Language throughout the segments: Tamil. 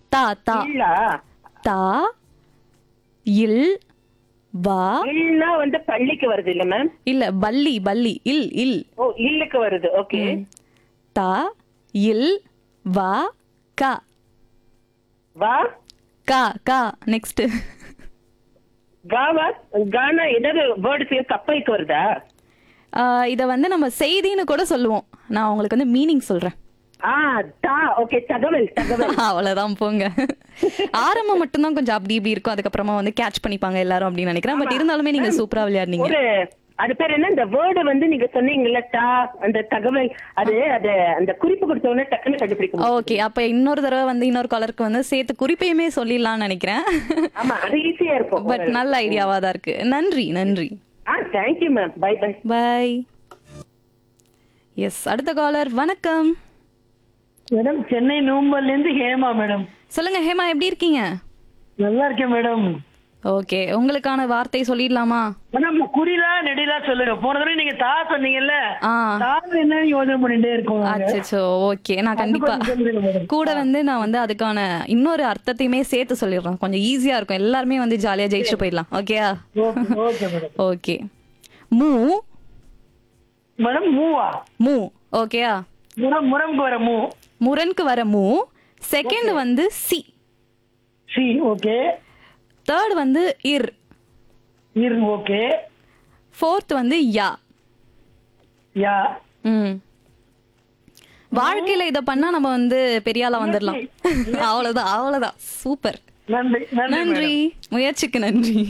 தா தா இல்லா தா இல் வா இல்லா வந்து பள்ளிக்கு வருது இல்ல மேம் இல்ல பல்லி பல்லி இல் இல் ஓ இல்லுக்கு வருது ஓகே தா இல் வா கா வா கா கா நெக்ஸ்ட் காவா கானா ஏதாவது வேர்டு கப்பலுக்கு வருதா இத வந்து நம்ம செய்தின்னு கூட சொல்லுவோம் நான் உங்களுக்கு வந்து மீனிங் சொல்றேன் ஆ தா ஓகே தகவல் தகவல் அவ்வளவுதான் போங்க ஆரம்பம் மட்டும்தான் கொஞ்சம் அப்படி இப்படி இருக்கும் அதுக்கப்புறமா வந்து கேட்ச் பண்ணிப்பாங்க எல்லாரும் அப்படின்னு நினைக்கிறேன் பட் இருந்தாலுமே நீங்க சூப்பரா விளையாடுனீங்க ஒரு அது பேர் என்ன இந்த வேர்டு வந்து நீங்க சொன்னீங்கல்ல தா அந்த தகவல் அது அது அந்த குறிப்பு கொடுத்த உடனே டக்குன்னு கண்டுபிடிக்க முடியும். ஓகே அப்ப இன்னொரு தடவை வந்து இன்னொரு கலருக்கு வந்து சேர்த்து குறிப்பையுமே சொல்லிடலாம்னு நினைக்கிறேன் ஆமா அது ஈஸியா இருக்கும் பட் நல்ல ஐடியாவா தான் இருக்கு நன்றி நன்றி ஆ thank you ma'am bye bye bye yes அடுத்த காலர் வணக்கம் மேடம் சென்னை நூம்பல்ல இருந்து ஹேமா மேடம் சொல்லுங்க ஹேமா எப்படி இருக்கீங்க நல்லா இருக்கேன் மேடம் ஓகே உங்களுக்கான வார்த்தை சொல்லிடலாமா மேடம் குறிலா நெடிலா சொல்லுங்க போன தடவை நீங்க தா சொன்னீங்கல்ல ஆ தா என்னன்னு யோசனை பண்ணிட்டே இருக்கோம் நாங்க. அச்சோ ஓகே நான் கண்டிப்பா கொஞ்சம் சொல்லுங்க மேடம் கூட வந்து நான் வந்து அதுக்கான இன்னொரு அர்த்தத்தையுமே சேர்த்து சொல்லிடுறேன் கொஞ்சம் ஈஸியா இருக்கும் எல்லாருமே வந்து ஜாலியா ஜெயிச்சுட்டு போயிடலாம் ஓகேயா ஓகே ஓகே மேடம் ஓகே மூ மேடம் மூவா மூ ஓகேயா முரம் முரம்பு வர மூ முரனுக்கு வர மூ செகண்ட் வந்து சி சி ஓகே தேர்ட் வந்து இர் இர் ஓகே ஃபோர்த் வந்து யா யா ம் வாழ்க்கையில இத பண்ணா நம்ம வந்து பெரிய ஆளா வந்துடலாம் அவ்வளவுதான் அவ்வளவுதான் சூப்பர் நன்றி நன்றி நன்றி முயற்சிக்கு நன்றி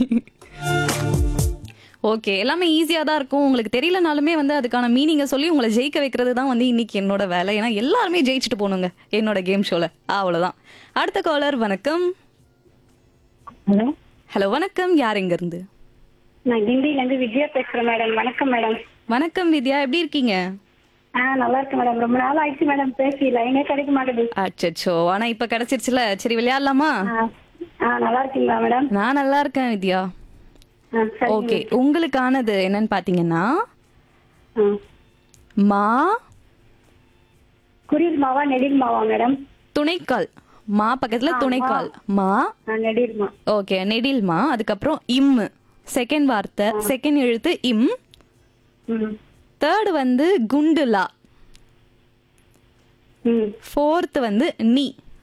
ஓகே எல்லாமே ஈஸியா தான் இருக்கும் உங்களுக்கு தெரியலனாலுமே வந்து அதுக்கான மீனிங்கை சொல்லி உங்களை ஜெயிக்க வைக்கிறது தான் வந்து இன்னைக்கு என்னோட வேலை ஏன்னா எல்லாருமே ஜெயிச்சுட்டு போகணுங்க என்னோட கேம் ஷோல அவ்வளவுதான் அடுத்த காலர் வணக்கம் மேடம் ஹலோ வணக்கம் யார் எங்க இருந்து நான் கிண்டில இருந்து விஜயா பேசுறேன் மேடம் வணக்கம் மேடம் வணக்கம் வித்யா எப்படி இருக்கீங்க ஆ நல்லா இருக்கு மேடம் ரொம்ப நாள் ஆயிடுச்சு மேடம் பேசி லைனே கிடைக்க மாட்டேது அச்சச்சோ ஆனா இப்ப கிடைச்சிருச்சுல சரி விளையாடலாமா ஆ ஆ நல்லா இருக்கீங்களா மேடம் நான் நல்லா இருக்கேன் வித்யா ஆ சரி ஓகே உங்களுக்கானது என்னன்னு பாத்தீங்கன்னா ஆ. மா குரில் மாவா நெடில் மாவா மேடம் துணைக்கால் மா பக்கத்துல துணைக்கால் மா ஆ நெடில் மா ஓகே நெடில் மா அதுக்கப்புறம் இம் செகண்ட் வார்த்தை செகண்ட் எழுத்து இம் ம் தேர்ட் வந்து குண்டுலா ம் ஃபோர்த் வந்து நீ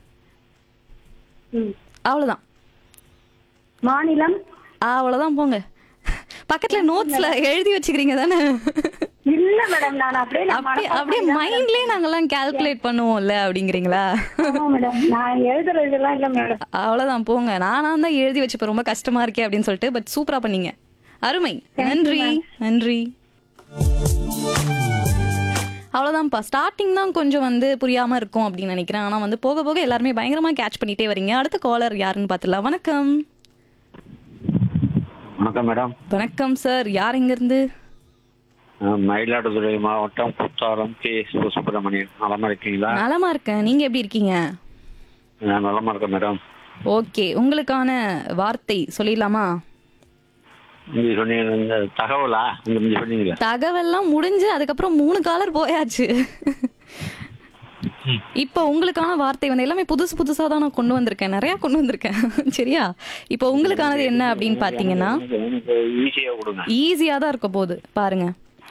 ம் அவ்வளவுதான் மாநிலம் அவ்வளவுதான் போங்க பக்கத்துல நோட்ஸ்ல எழுதி வச்சுக்கிறீங்க தானே இல்ல மேடம் நான் அப்படியே நான் அப்படியே மனப்பாடம் அப்படியே பண்ணி தான் மைண்ட்லயே நாங்கெல்லாம் கால்குலேட் பண்ணுவோம்ல அப்படிங்கிறீங்களா ஆமா மேடம் நான் எழுதுறதுலாம் இல்ல மேடம் அவ்வளவுதான் போங்க நானா தான் எழுதி வச்சுப்பேன் ரொம்ப கஷ்டமா இருக்கே அப்படின்னு சொல்லிட்டு பட் சூப்பரா பண்ணீங்க அருமை நன்றி நன்றி அவ்வளவுதான்ப்பா ஸ்டார்டிங் தான் கொஞ்சம் வந்து புரியாம இருக்கும் அப்படின்னு நினைக்கிறேன் ஆனா வந்து போக போக எல்லாருமே பயங்கரமா கேட்ச் பண்ணிட்டே வரீங்க அடுத்த காலர் யாருன்னு பார்த்துலாம் வணக்கம் வணக்கம் மேடம் வணக்கம் சார் யார் எங்க இருந்து அஹ் மயிலாடுதுறை மாவட்டம் குத்தாலம் கே சுப்பிரமணியன் நலமா இருக்கீங்களா நலமா இருக்கேன் நீங்க எப்படி இருக்கீங்க நான் நலமா இருக்கேன் மேடம் ஓகே உங்களுக்கான வார்த்தை சொல்லிடலாமா நீங்க சொன்னீங்க இந்த தகவலா இந்த நீங்க சொன்னீங்களே தகவல்லாம் முடிஞ்சு அதுக்கப்புறம் மூணு காலர் போயாச்சு இப்போ உங்களுக்கான வார்த்தை வந்து எல்லாமே புதுசு புதுசா தான் நான் கொண்டு வந்திருக்கேன் நிறைய கொண்டு வந்திருக்கேன் சரியா இப்போ உங்களுக்கானது என்ன அப்படின்னு பாத்தீங்கன்னா எனக்கு- எனக்கு ஈஸியா கொடுங்க ஈஸியா தான் இருக்க போகுது பாருங்க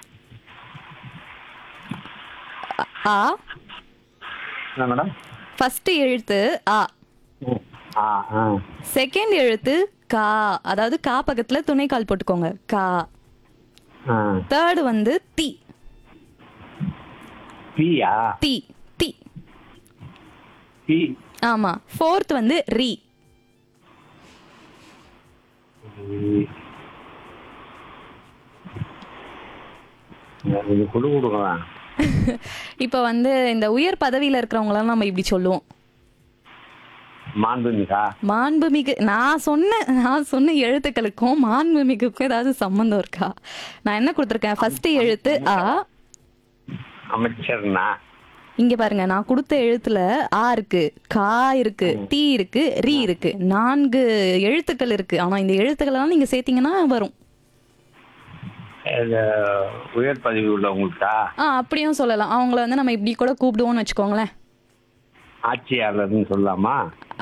அ- ஆ என்ன மேடம் ஃபர்ஸ்ட் எழுத்து ஆ ஆ ஆ செகண்ட் எழுத்து கா அதாவது கா பக்கத்துல துணைக்கால் போட்டுக்கோங்க கா ஆ தேர்டு வந்து தி பியா தி தி பி ஆமா ஃபோர்த் வந்து ரி இது கொடு கொடுங்க இப்போ வந்து இந்த உயர் பதவியில இருக்கிறவங்களாம் நம்ம இப்படி சொல்லுவோம் மாண்புமிகா மாண்புமிகு நான் சொன்ன நான் சொன்ன எழுத்துக்களுக்கும் மாண்புமிகுக்கும் ஏதாவது சம்மந்தம் இருக்கா நான் என்ன கொடுத்துருக்கேன் ஃபர்ஸ்ட் எழுத்து ஆ அமைச்சர்னா இங்க பாருங்க நான் கொடுத்த எழுத்துல ஆ இருக்கு கா இருக்கு டி இருக்கு ரி இருக்கு நான்கு எழுத்துக்கள் இருக்கு ஆனா இந்த எழுத்துக்கள் எல்லாம் நீங்க சேர்த்தீங்கன்னா வரும் இது உயர் பதவி உள்ளவங்களுக்கா ஆ அப்படியும் சொல்லலாம் அவங்கள வந்து நம்ம இப்படி கூட கூப்பிடுவோம்னு வச்சுக்கோங்களேன் ஆட்சியாளர்னு சொல்லலாமா